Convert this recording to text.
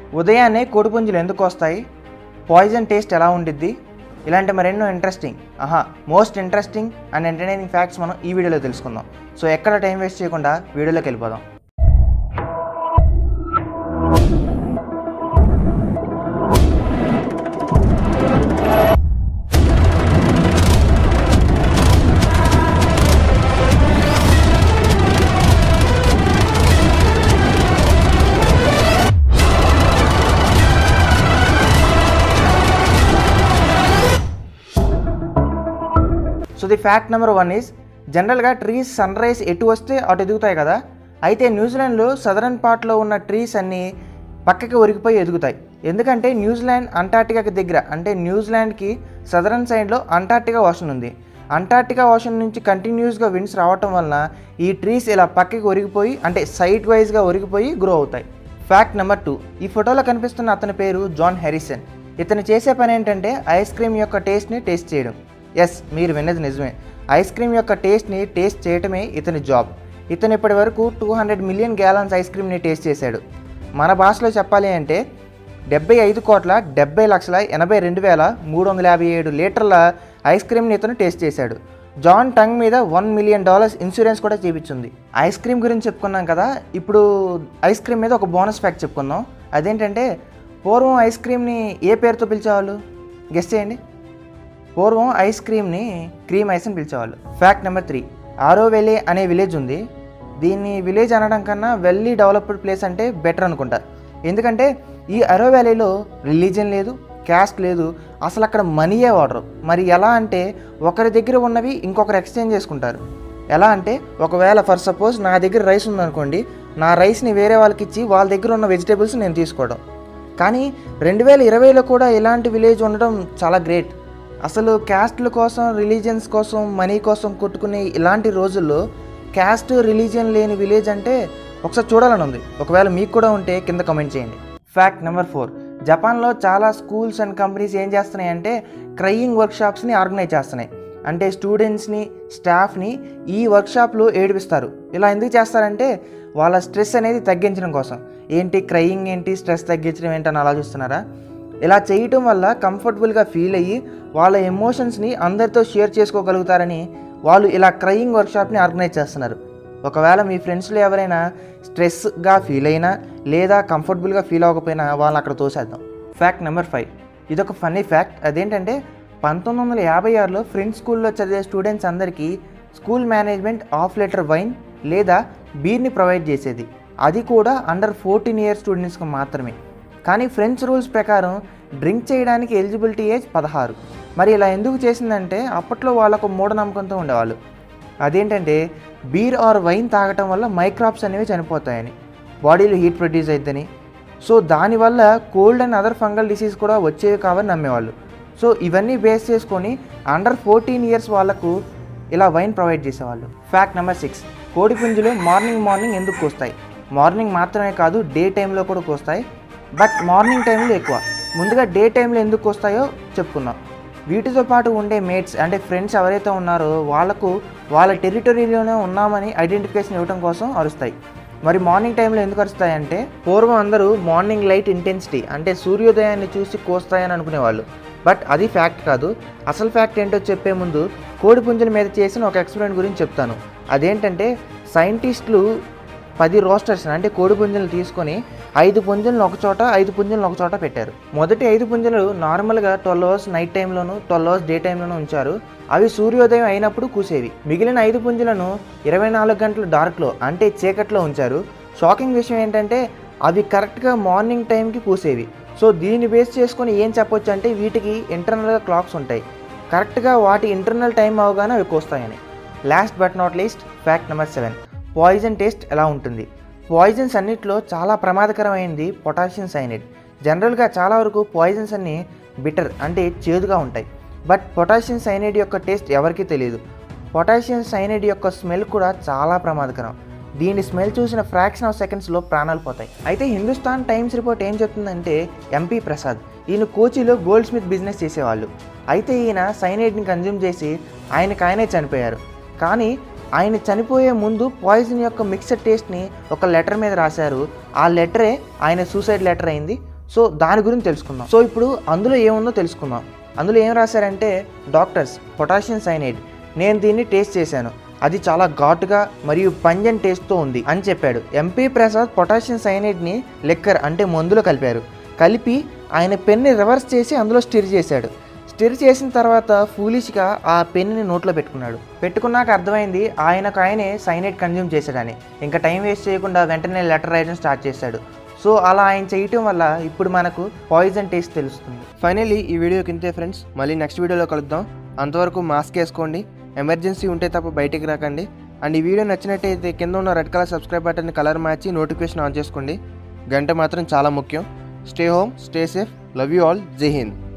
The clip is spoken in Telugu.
ఉదయాన్నే కోడిపుంజులు ఎందుకు వస్తాయి పాయిజన్ టేస్ట్ ఎలా ఉండిద్ది ఇలాంటి మరెన్నో ఇంట్రెస్టింగ్ ఆహా most interesting and entertaining facts మనం ఈ వీడియోలో తెలుసుకుందాం సో ఎక్కడ టైం వేస్ట్ చేయకుండా వీడియోలోకి వెళ్ళిపోదాం so the fact number one is జనరల్గా ట్రీస్ సన్ రైజ్ ఎటు వస్తే అటు ఎదుగుతాయి కదా అయితే న్యూజిలాండ్లో సదరన్ పార్ట్లో ఉన్న ట్రీస్ అన్నీ పక్కకి ఒరిగిపోయి ఎదుగుతాయి ఎందుకంటే న్యూజిలాండ్ అంటార్టికాకి దగ్గర అంటే న్యూజిలాండ్కి సదరన్ సైడ్లో అంటార్టికా ఓషన్ ఉంది అంటార్టికా ఓషన్ నుంచి కంటిన్యూస్గా విండ్స్ రావటం వలన ఈ ట్రీస్ ఇలా పక్కకి ఒరిగిపోయి అంటే సైడ్ వైజ్గా ఒరిగిపోయి గ్రో అవుతాయి ఫ్యాక్ట్ నెంబర్ టూ ఈ ఫోటోలో కనిపిస్తున్న అతని పేరు జాన్ హ్యారిసన్ ఇతను చేసే పని ఏంటంటే ఐస్ క్రీమ్ యొక్క టేస్ట్ని టేస్ట్ చేయడం ఎస్ మీరు విన్నది నిజమే ఐస్ క్రీమ్ యొక్క టేస్ట్ని టేస్ట్ చేయటమే ఇతని జాబ్ ఇతను ఇప్పటి వరకు two hundred million gallons ice క్రీమ్ని టేస్ట్ చేశాడు మన భాషలో చెప్పాలి అంటే డెబ్బై ఐదు కోట్ల డెబ్బై లక్షల ఎనభై రెండు వేల మూడు వందల యాభై ఏడు లీటర్ల ఐస్ క్రీమ్ని ఇతను టేస్ట్ చేశాడు జాన్ టంగ్ మీద వన్ మిలియన్ డాలర్స్ ఇన్సూరెన్స్ కూడా చేపించింది ఐస్ క్రీమ్ గురించి చెప్పుకున్నాం కదా ఇప్పుడు ఐస్ క్రీమ్ మీద ఒక బోనస్ ఫ్యాక్ట్ చెప్పుకుందాం అదేంటంటే పూర్వం ఐస్ క్రీమ్ని ఏ పేరుతో పిలిచేవాళ్ళు గెస్ట్ చేయండి పూర్వం ఐస్ క్రీమ్ని క్రీమ్ ఐస్ అని పిలిచేవాళ్ళు ఫ్యాక్ట్ నెంబర్ త్రీ ఆరోవెలే అనే విలేజ్ ఉంది దీన్ని విలేజ్ అనడం కన్నా వెల్లీ డెవలప్డ్ ప్లేస్ అంటే బెటర్ అనుకుంటా ఎందుకంటే ఈ అరో వ్యాలీలో రిలీజన్ లేదు క్యాస్ట్ లేదు అసలు అక్కడ మనీయే వాడరు మరి ఎలా అంటే ఒకరి దగ్గర ఉన్నవి ఇంకొకరు ఎక్స్చేంజ్ చేసుకుంటారు ఎలా అంటే ఒకవేళ ఫర్ సపోజ్ నా దగ్గర రైస్ ఉందనుకోండి నా రైస్ని వేరే వాళ్ళకి ఇచ్చి వాళ్ళ దగ్గర ఉన్న వెజిటేబుల్స్ నేను తీసుకోవడం కానీ రెండు వేల ఇరవైలో కూడా ఇలాంటి విలేజ్ ఉండడం చాలా గ్రేట్ అసలు క్యాస్ట్ల కోసం రిలీజియన్స్ కోసం మనీ కోసం కొట్టుకునే ఇలాంటి రోజుల్లో క్యాస్ట్ రిలీజియన్ లేని విలేజ్ అంటే ఒకసారి చూడాలని ఉంది ఒకవేళ మీకు కూడా ఉంటే కింద కమెంట్ చేయండి ఫ్యాక్ట్ నెంబర్ ఫోర్ జపాన్లో చాలా స్కూల్స్ అండ్ కంపెనీస్ ఏం చేస్తున్నాయి అంటే క్రయింగ్ వర్క్షాప్స్ని ఆర్గనైజ్ చేస్తున్నాయి అంటే స్టూడెంట్స్ని స్టాఫ్ని ఈ వర్క్షాప్లో ఏడిపిస్తారు ఇలా ఎందుకు చేస్తారంటే వాళ్ళ స్ట్రెస్ అనేది తగ్గించడం కోసం ఏంటి క్రయింగ్ ఏంటి స్ట్రెస్ తగ్గించడం ఏంటి అని ఆలోచిస్తున్నారా ఇలా చేయటం వల్ల కంఫర్టబుల్గా ఫీల్ అయ్యి వాళ్ళ ఎమోషన్స్ని అందరితో షేర్ చేసుకోగలుగుతారని వాళ్ళు ఇలా క్రయింగ్ వర్క్షాప్ని ఆర్గనైజ్ చేస్తున్నారు ఒకవేళ మీ ఫ్రెండ్స్లో ఎవరైనా స్ట్రెస్గా ఫీల్ అయినా లేదా కంఫర్టబుల్గా ఫీల్ అవ్వకపోయినా వాళ్ళని అక్కడ తోసేద్దాం ఫ్యాక్ట్ నెంబర్ ఫైవ్ ఇదొక ఫన్నీ ఫ్యాక్ట్ అదేంటంటే పంతొమ్మిది వందల యాభై ఆరులో ఫ్రెండ్స్ స్కూల్లో చదివే స్టూడెంట్స్ అందరికీ school management half litre wine లేదా బీర్ని ప్రొవైడ్ చేసేది అది కూడా అండర్ ఫోర్టీన్ ఇయర్స్ స్టూడెంట్స్కి మాత్రమే కానీ ఫ్రెంచ్ రూల్స్ ప్రకారం డ్రింక్ చేయడానికి ఎలిజిబిలిటీ ఏజ్ పదహారు మరి ఇలా ఎందుకు చేసిందంటే అప్పట్లో వాళ్ళకు మూఢనమ్మకంతో ఉండేవాళ్ళు అదేంటంటే బీర్ ఆర్ వైన్ తాగటం వల్ల మైక్రాప్స్ అనేవి చనిపోతాయని బాడీలో హీట్ ప్రొడ్యూస్ అవుతుందని సో దానివల్ల cold and other fungal disease కూడా వచ్చేవి కావని నమ్మేవాళ్ళు సో ఇవన్నీ బేస్ చేసుకొని అండర్ ఫోర్టీన్ ఇయర్స్ వాళ్ళకు ఇలా వైన్ ప్రొవైడ్ చేసేవాళ్ళు ఫ్యాక్ట్ నెంబర్ సిక్స్ కోడిపుంజులు మార్నింగ్ మార్నింగ్ ఎందుకు కోస్తాయి మార్నింగ్ మాత్రమే కాదు డే టైంలో కూడా కోస్తాయి బట్ మార్నింగ్ టైంలో ఎక్కువ ముందుగా డే టైంలో ఎందుకు వస్తాయో చెప్పుకుందాం వీటితో పాటు ఉండే మేట్స్ అంటే ఫ్రెండ్స్ ఎవరైతే ఉన్నారో వాళ్ళకు వాళ్ళ టెరిటరీలోనే ఉన్నామని ఐడెంటిఫికేషన్ ఇవ్వడం కోసం అరుస్తాయి మరి మార్నింగ్ టైంలో ఎందుకు అరుస్తాయి అంటే పూర్వం అందరూ మార్నింగ్ లైట్ ఇంటెన్సిటీ అంటే సూర్యోదయాన్ని చూసి కోస్తాయని అనుకునేవాళ్ళు బట్ అది ఫ్యాక్ట్ కాదు అసలు ఫ్యాక్ట్ ఏంటో చెప్పే ముందు కోడి పుంజుల మీద చేసిన ఒక ఎక్స్పెరిమెంట్ గురించి చెప్తాను అదేంటంటే సైంటిస్టులు పది రోస్టర్స్ అంటే కోడి పుంజులను తీసుకొని ఐదు పుంజులను ఒక చోట ఐదు పుంజులను ఒక చోట పెట్టారు మొదటి ఐదు పుంజులు నార్మల్గా ట్వెల్వ్ అవర్స్ నైట్ టైంలోను ట్వెల్వ్ అవర్స్ డే టైంలోనూ ఉంచారు అవి సూర్యోదయం అయినప్పుడు కూసేవి మిగిలిన ఐదు పుంజులను ఇరవై నాలుగు గంటలు డార్క్లో అంటే చీకట్లో ఉంచారు షాకింగ్ విషయం ఏంటంటే అవి కరెక్ట్గా మార్నింగ్ టైంకి కూసేవి సో దీన్ని బేస్ చేసుకొని ఏం చెప్పొచ్చు అంటే వీటికి ఇంటర్నల్గా క్లాక్స్ ఉంటాయి కరెక్ట్గా వాటి ఇంటర్నల్ టైం అవగానే అవి కోస్తాయని last but not least fact number seven poison taste ఎలా ఉంటుంది పాయిజన్స్ అన్నిట్లో చాలా ప్రమాదకరమైనది పొటాషియం సైనైడ్ జనరల్గా చాలా వరకు పాయిజన్స్ అన్ని బిటర్ అంటే చేదుగా ఉంటాయి బట్ పొటాషియం సైనైడ్ యొక్క టేస్ట్ ఎవరికీ తెలియదు పొటాషియం సైనైడ్ యొక్క స్మెల్ కూడా చాలా ప్రమాదకరం దీని స్మెల్ చూసిన ఫ్రాక్షన్ ఆఫ్ సెకండ్స్లో ప్రాణాలు పోతాయి అయితే హిందుస్థాన్ టైమ్స్ రిపోర్ట్ ఏం చెప్తుందంటే ఎంపీ ప్రసాద్ ఈయన కోచిలో గోల్డ్ స్మిత్ బిజినెస్ చేసేవాళ్ళు అయితే ఈయన సైనైడ్ని కన్జ్యూమ్ చేసి ఆయనకు ఆయనే చనిపోయారు కానీ ఆయన చనిపోయే ముందు పాయిజన్ యొక్క మిక్సర్ టేస్ట్ని ఒక లెటర్ మీద రాశారు ఆ లెటరే ఆయన సూసైడ్ లెటర్ అయింది సో దాని గురించి తెలుసుకుందాం సో ఇప్పుడు అందులో ఏముందో తెలుసుకుందాం అందులో ఏం రాశారంటే డాక్టర్స్ పొటాషియం సైనైడ్ నేను దీన్ని టేస్ట్ చేశాను అది చాలా ఘాటుగా మరియు పంజన్ టేస్ట్తో ఉంది అని చెప్పాడు ఎంపీ ప్రసాద్ పొటాషియం సైనైడ్ని లెక్కర్ అంటే మందులో కలిపారు కలిపి ఆయన పెన్ని రివర్స్ చేసి అందులో స్టిర్ చేశాడు స్టిర్ చేసిన తర్వాత ఫూలిష్గా ఆ పెన్ని నోట్లో పెట్టుకున్నాడు పెట్టుకున్నాక అర్థమైంది ఆయనకు ఆయనే సైనైడ్ కన్జ్యూమ్ చేశాడని ఇంకా టైం వేస్ట్ చేయకుండా వెంటనే లెటర్ రాయడం స్టార్ట్ చేశాడు సో అలా ఆయన చేయటం వల్ల ఇప్పుడు మనకు పాయిజన్ టేస్ట్ తెలుస్తుంది ఫైనలీ ఈ వీడియో కింతే ఫ్రెండ్స్ మళ్ళీ నెక్స్ట్ వీడియోలో కలుద్దాం అంతవరకు మాస్క్ వేసుకోండి ఎమర్జెన్సీ ఉంటే తప్ప బయటికి రాకండి అండ్ ఈ వీడియో నచ్చినట్టయితే కింద ఉన్న red colour subscribe button colour మార్చి నోటిఫికేషన్ ఆన్ చేసుకోండి గంట మాత్రం చాలా ముఖ్యం stay home stay safe love you all జై హింద్